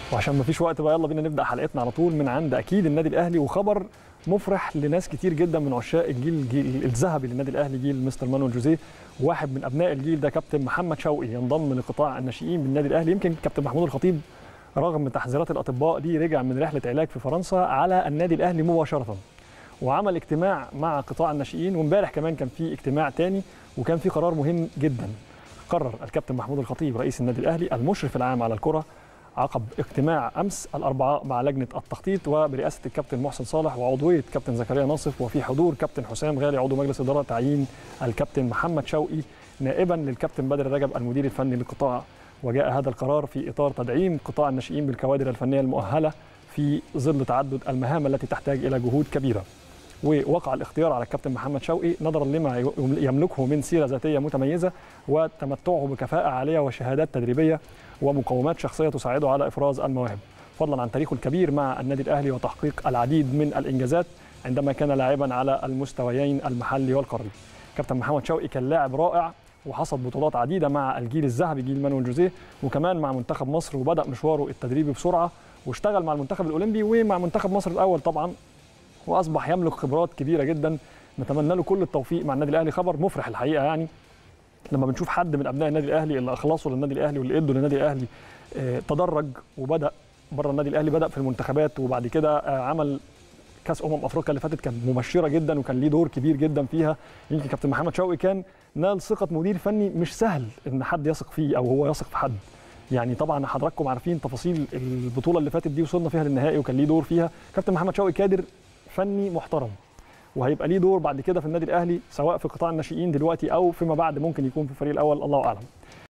وعشان ما فيش وقت بقى يلا بينا نبدا حلقتنا على طول من عند اكيد النادي الاهلي وخبر مفرح لناس كتير جدا من عشاق الجيل الجيل الذهبي للنادي الاهلي جيل مستر مانويل جوزيه واحد من ابناء الجيل ده كابتن محمد شوقي ينضم لقطاع الناشئين بالنادي الاهلي يمكن كابتن محمود الخطيب رغم تحذيرات الاطباء دي رجع من رحله علاج في فرنسا على النادي الاهلي مباشره وعمل اجتماع مع قطاع الناشئين وامبارح كمان كان في اجتماع تاني وكان في قرار مهم جدا قرر الكابتن محمود الخطيب رئيس النادي الاهلي المشرف العام على الكره عقب اجتماع امس الاربعاء مع لجنه التخطيط وبرئاسه الكابتن محسن صالح وعضويه كابتن زكريا ناصف وفي حضور كابتن حسام غالي عضو مجلس اداره تعيين الكابتن محمد شوقي نائبا للكابتن بدر رجب المدير الفني للقطاع وجاء هذا القرار في اطار تدعيم قطاع الناشئين بالكوادر الفنيه المؤهله في ظل تعدد المهام التي تحتاج الى جهود كبيره. ووقع الاختيار على الكابتن محمد شوقي نظرا لما يملكه من سيره ذاتيه متميزه وتمتعه بكفاءه عاليه وشهادات تدريبيه ومقومات شخصيه تساعده على افراز المواهب فضلا عن تاريخه الكبير مع النادي الاهلي وتحقيق العديد من الانجازات عندما كان لاعبا على المستويين المحلي والقاري. كابتن محمد شوقي كان لاعب رائع وحصد بطولات عديده مع الجيل الذهبي جيل مانويل جوزيه وكمان مع منتخب مصر وبدا مشواره التدريبي بسرعه واشتغل مع المنتخب الاولمبي ومع منتخب مصر الاول طبعا واصبح يملك خبرات كبيره جدا نتمنى له كل التوفيق مع النادي الاهلي خبر مفرح الحقيقه يعني لما بنشوف حد من ابناء النادي الاهلي اللي اخلصوا للنادي الاهلي واللي ادوا للنادي الاهلي تدرج وبدا بره النادي الاهلي بدا في المنتخبات وبعد كده عمل كاس امم افريقيا اللي فاتت كانت مبشره جدا وكان ليه دور كبير جدا فيها يمكن كابتن محمد شوقي كان نال ثقه مدير فني مش سهل ان حد يثق فيه او هو يثق في حد يعني طبعا حضراتكم عارفين تفاصيل البطوله اللي فاتت دي وصلنا فيها للنهائي وكان ليه دور فيها كابتن محمد شوقي كادر فني محترم وهيبقى ليه دور بعد كده في النادي الاهلي سواء في قطاع الناشئين دلوقتي او فيما بعد ممكن يكون في الفريق الاول الله اعلم